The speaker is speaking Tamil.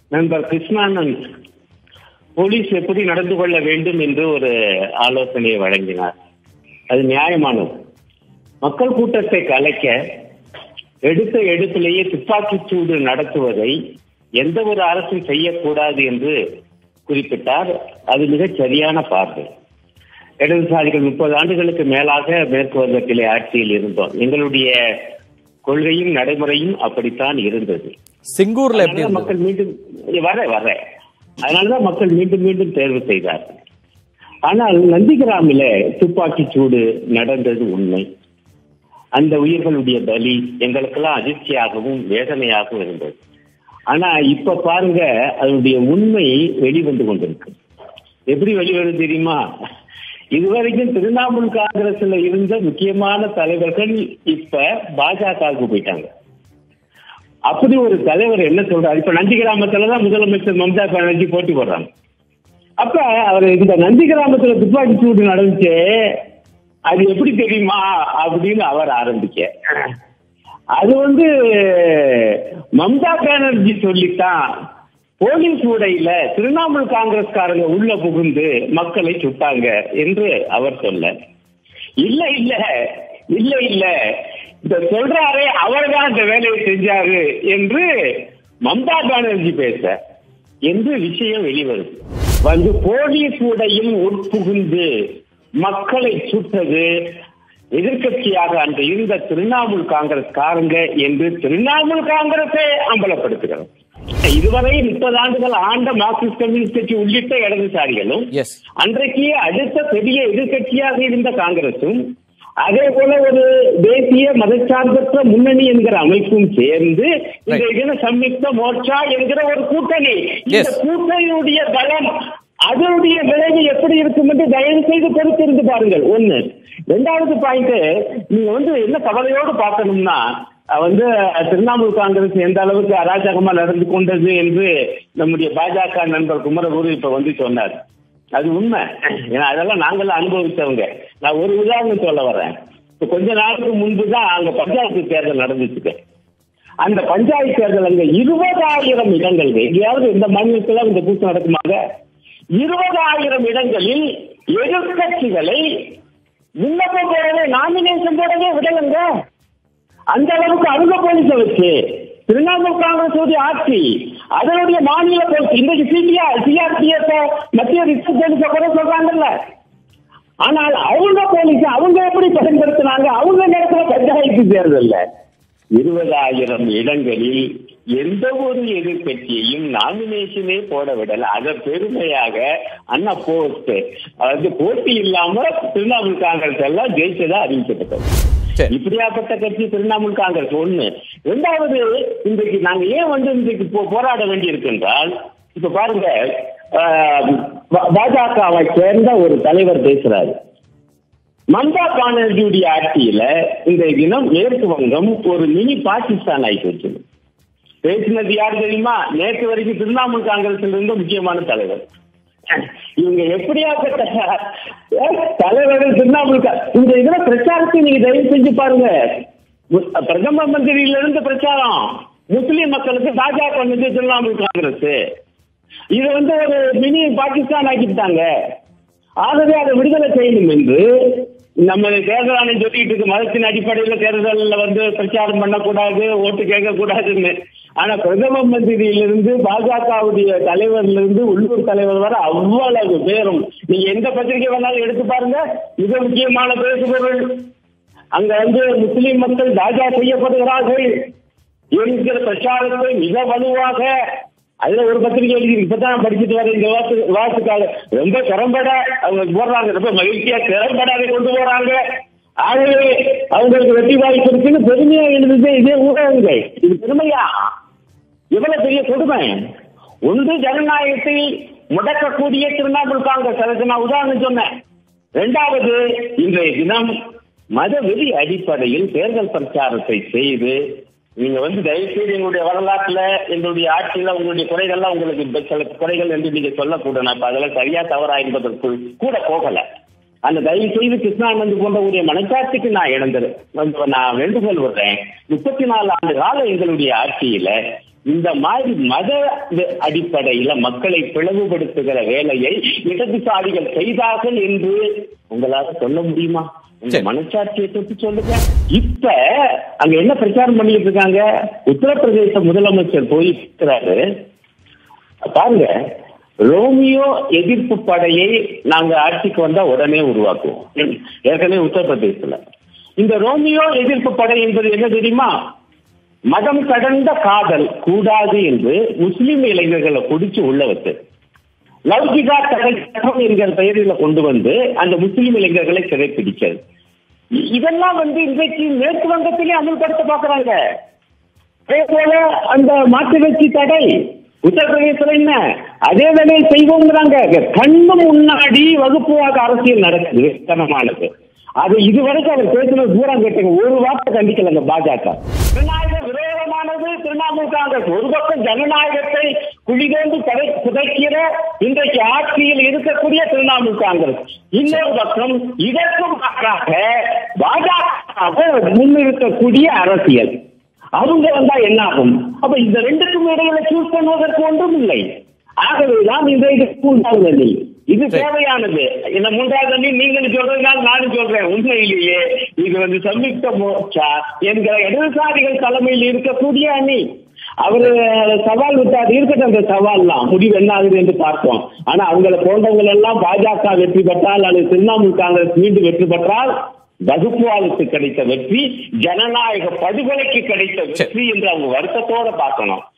நண்பர் கிருஷ்ணானந்த் போலீஸ் எப்படி நடந்து கொள்ள வேண்டும் என்று ஒரு ஆலோசனையை வழங்கினார் அது நியாயமானது மக்கள் கூட்டத்தை கலைக்க எடுத்த எடுப்பிலேயே துப்பாக்கிச் சூடு நடத்துவதை எந்த ஒரு அரசும் செய்யக்கூடாது என்று குறிப்பிட்டார் அது மிகச் சரியான பார்வை இடதுசாரிகள் முப்பது ஆண்டுகளுக்கு மேலாக மேற்கு வங்கத்திலே ஆட்சியில் இருந்தோம் எங்களுடைய கொள்கையும் நடைமுறையும் அப்படித்தான் இருந்தது சிங்கூர்ல எப்படி அதனால இருந்தது மக்கள் மீண்டும் வர வர அதனாலதான் மக்கள் மீண்டும் மீண்டும் தேர்வு செய்தார்கள் ஆனால் நந்திகிராமில துப்பாக்கி சூடு நடந்தது உண்மை அந்த உயிர்களுடைய பலி எங்களுக்கெல்லாம் அதிர்ச்சியாகவும் வேதனையாகவும் இருந்தது ஆனா இப்ப பாருங்க அதனுடைய உண்மை வெளிவந்து கொண்டிருக்கு எப்படி வெளிவருது தெரியுமா இதுவரைக்கும் திரிணாமுல் காங்கிரஸ்ல இருந்த முக்கியமான தலைவர்கள் இப்ப பாஜகவுக்கு போயிட்டாங்க அப்படி ஒரு தலைவர் என்ன சொல்றாரு இப்ப நந்தி கிராமத்துலதான் முதலமைச்சர் மம்தா பானர்ஜி போட்டி போடுறாங்க அப்ப அவர் இந்த நந்தி கிராமத்துல துப்பாக்கி சூடு நடந்துச்சு அது எப்படி தெரியுமா அப்படின்னு அவர் ஆரம்பிக்க அது வந்து மம்தா பானர்ஜி சொல்லித்தான் போலீஸ் உடையில திரிணாமுல் காங்கிரஸ்காரங்க உள்ள புகுந்து மக்களை சுட்டாங்க என்று அவர் சொல்ல இல்ல இல்ல இல்ல இல்ல இந்த சொல்றாரே அவர்தான் இந்த வேலையை செஞ்சாரு என்று மம்தா பானர்ஜி பேச என்று விஷயம் வெளிவருது வந்து போலீஸ் உடையில் உட்புகுந்து மக்களை சுட்டது எதிர்க்கட்சியாக அந்த இருந்த திரிணாமுல் காங்கிரஸ் காரங்க என்று திரிணாமுல் காங்கிரஸே அம்பலப்படுத்துகிறது இதுவரை முப்பது ஆண்டுகள் ஆண்ட மார்க்சிஸ்ட் கம்யூனிஸ்ட் கட்சி உள்ளிட்ட இடதுசாரிகளும் எஸ் அன்றைக்கு அடுத்த பெரிய எதிர்க்கட்சியாக இருந்த காங்கிரசும் அதே போல ஒரு தேசிய மதச்சார்பற்ற முன்னணி என்கிற அமைப்பும் சேர்ந்து இந்த Right. இதில் சம்யுக்த மோர்ச்சா என்கிற ஒரு கூட்டணி இந்த Yes. கூட்டணியுடைய பலம் அதனுடைய விளைவு எப்படி இருக்கும் என்று தயவு செய்து பொறுத்திருந்து பாருங்கள் ஒண்ணு ரெண்டாவது பாயிண்ட் நீங்க வந்து என்ன கவலையோடு பார்க்கணும்னா அஹ் வந்து திரிணாமுல் காங்கிரஸ் எந்த அளவுக்கு அராஜகமா நடந்து கொண்டது என்று நம்முடைய பாஜக நண்பர் குமரகுரு இப்ப வந்து சொன்னார் அது உண்மை ஏன்னா அதெல்லாம் நாங்களாம் அனுபவிச்சவங்க நான் ஒரு உதாரணம் சொல்ல வரேன் இப்ப கொஞ்ச நாளுக்கு முன்பு தான் அங்க பஞ்சாயத்து தேர்தல் நடந்துச்சுங்க அந்த பஞ்சாயத்து தேர்தல் அங்க இருபதாயிரம் இடங்கள் எங்கேயாவது இந்த மாநிலத்துல இந்த கூட்டம் நடக்குமாங்க இருபதாயிரம் இடங்களில் எதிர்கட்சிகளை விண்ணப்பம் போடவே நாமினேஷன் போடவே விடலங்க அந்த அளவுக்கு அவங்க போலீஸ வச்சு திரிணாமுல் காங்கிரஸ் உடைய ஆட்சி அதனுடைய மாநில போலீஸ் இன்றைக்கு சிபிஆர் சிஆர்பிஎஃப் மத்திய ரிசர்வ் போலீஸ கூட சொல்றாங்கல்ல ஆனால் அவங்க போலீஸ் அவங்க எப்படி பயன்படுத்தினாங்க அவங்க நடக்கிற பஞ்சாயத்து தேர்தல்ல இருபதாயிரம் இடங்களில் எந்த ஒரு எதிர்கட்சியையும் நாமினேஷனே போட விடல அத பெருமையாக அண்ணா போஸ்ட் அதாவது போட்டி இல்லாம திரிணாமுல் காங்கிரஸ் எல்லாம் ஜெயிச்சதா அறிவிக்கப்பட்டது சரி. இப்படியாப்பட்ட கட்சி திரிணாமுல் காங்கிரஸ் ஒண்ணு இரண்டாவது இன்றைக்கு நாங்க ஏன் வந்து இன்றைக்கு போ- போராட வேண்டி இருக்கு என்றால் இப்ப பாருங்க ஆஹ், பா- பாஜகவை சேர்ந்த ஒரு தலைவர் பேசுறாரு மம்தா பானர்ஜியுடைய ஆட்சியில இந்த தினம் மேற்கு வங்கம் ஒரு மினி பாகிஸ்தான் ஆகி போச்சு பேசினது யார் தெரியுமா நேற்று வரைக்கும் திரிணாமுல் காங்கிரஸ்ல இருந்த முக்கியமான தலைவர் இவங்க எப்படியாப்பட்ட தலைவர்கள் திரிணாமுல் கா- இந்த இதுல பிரச்சாரத்தை நீங்க தயவு செஞ்சு பாருங்க மு- பிரதம மந்திரியில இருந்து பிரச்சாரம் முஸ்லிம் மக்களுக்கு பாஜக பண்ணது திரிணாமுல் காங்கிரஸ் இது வந்து ஒரு மினி பாகிஸ்தான் ஆக்கிட்டாங்க ஆகவே அதை விடுதலை செய்யணும் என்று நம்ம தேர்தல் ஆணையம் சொல்லிட்டு இருக்கு மதத்தின் அடிப்படையில் தேர்தலில் வந்து பிரச்சாரம் பண்ணக்கூடாது ஓட்டு கேட்க கூடாதுன்னு ஆனா பிரதம மந்திரியிலிருந்து பாஜகவுடைய தலைவர்ல இருந்து உள்ளூர் தலைவர் வரை அவ்வளவு பேரும் நீங்க எந்த பத்திரிகை வேணாலும் எடுத்து பாருங்க மிக முக்கியமான பேசுபொருள் அங்க வந்து முஸ்லிம் மக்கள் தாஜா செய்யப்படுகிறார்கள் என்கிற பிரச்சாரத்தை மிக வலுவாக அதுல ஒரு பத்திரிகை எழுதி இப்பதான் படிச்சுட்டு வர இந்த வாக்கு வாக்குக்காக ரொம்ப திறம்பட அவங்க போடுறாங்க ரொம்ப மகிழ்ச்சியா திறம்பட அதை கொண்டு போறாங்க ஆகவே அவங்களுக்கு வெற்றி வாய்ப்பு இருக்குன்னு பெருமையா எழுதுது இதே ஊடகங்கள் இது பெருமையா எவ்வளவு பெரிய கொடுமை ஒன்று ஜனநாயகத்தை முடக்கக்கூடிய திரிணாமுல் காங்கிரஸ் அதுக்கு நான் உதாரணம் சொன்னேன் இரண்டாவது இன்றைய தினம் மதவெறி அடிப்படையில் தேர்தல் பிரச்சாரத்தை செய்து நீங்க வந்து தயவுசெய்து எங்களுடைய வரலாற்றுல எங்களுடைய ஆட்சியில உங்களுடைய குறைகள்லாம் உங்களுக்கு இப்ப சில குறைகள் என்று நீங்க சொல்லக்கூட நான் இப்ப அதெல்லாம் சரியா தவறா என்பதற்குள் கூட போகல அந்த தயவு செய்து கிருஷ்ணானந்த் போன்றவருடைய மனசாட்சிக்கு நான் இழந்தது வந்து நான் வேண்டுகோள் விடுறேன் முப்பத்தி நாலு ஆண்டு கால எங்களுடைய ஆட்சியில இந்த மாதிரி மத அடிப்படையில மக்களை பிளவுபடுத்துகிற வேலையை இடதுசாரிகள் செய்தார்கள் என்று உங்களால சொல்ல முடியுமா உங்க சரி. மனசாட்சியை தொட்டு சொல்லுங்க இப்ப அங்க என்ன பிரச்சாரம் பண்ணிட்டு இருக்காங்க உத்தரப்பிரதேச முதலமைச்சர் போய் இருக்கிறாரு பாருங்க ரோமியோ எதிர்ப்பு படையை நாங்க ஆட்சிக்கு வந்தா உடனே உருவாக்குவோம் ஏற்கனவே உத்தரப்பிரதேசத்துல இந்த ரோமியோ எதிர்ப்பு படை என்பது என்ன தெரியுமா மதம் கடந்த காதல் கூடாது என்று முஸ்லிம் இளைஞர்களை குடிச்சு உள்ள வச்சு லௌகிகா தடை சட்டம் என்கிற பெயரில் கொண்டு வந்து அந்த முஸ்லிம் இளைஞர்களை சிறைப்பிடிக்கிறது இ- இதெல்லாம் வந்து இன்றைக்கு மேற்கு வங்கத்திலே அமல்படுத்த பாக்குறாங்க அதே போல அந்த மாற்று வச்சு தடை உத்தரப்பிரதேசத்துல என்ன அதே வேலையை செய்வோங்கிறாங்க கண்ணு முன்னாடி வகுப்புவாத அரசியல் நடக்குது வெத்தனமானது அது இதுவரைக்கும் அவர் பேசுனது தூரம் கேட்டுங்க ஒரு வார்த்தை கண்டிக்கல அந்த பாஜக ஜனநாயக விரோதமானது திரிணாமுல் காங்கிரஸ் ஒரு பக்கம் ஜனநாயகத்தை குழிதோண்டு படை புதைக்கிற இன்றைக்கு ஆட்சியில் இருக்கக்கூடிய திரிணாமுல் காங்கிரஸ் இன்னொரு பக்கம் இதற்கும் மாறாக பாஜக முன்னிறுத்தக்கூடிய அரசியல் அவங்க வந்தா என்ன ஆகும் அப்ப இந்த ரெண்டுக்கும் இடையில சூஸ் பண்ணுவதற்கு ஒன்றும் இல்லை ஆகவேதான் இந்த இது மூன்றாவது அணி இது சரி. தேவையானது இந்த மூன்றாவது அணி நீங்கள் சொல்றதுனால நானும் சொல்றேன் உண்மையிலேயே இது வந்து சம்யுக்த மோர்ச்சா என்கிற இடதுசாரிகள் தலைமையில் இருக்கக்கூடிய அணி அவரு சவால் விட்டார் இருக்கட்டும் அந்த சவால்லாம் முடிவு என்ன ஆகுது என்று பார்ப்போம் ஆனா அவங்களை போன்றவங்க எல்லாம் பாஜக வெற்றி பெற்றால் அல்லது திரிணாமுல் காங்கிரஸ் மீண்டும் வெற்றி பெற்றால் வகுப்புவாதத்துக்கு கிடைத்த வெற்றி ஜனநாயக படுகொலைக்கு கிடைத்த வெற்றி என்று அவங்க வருத்தத்தோட பார்க்கணும்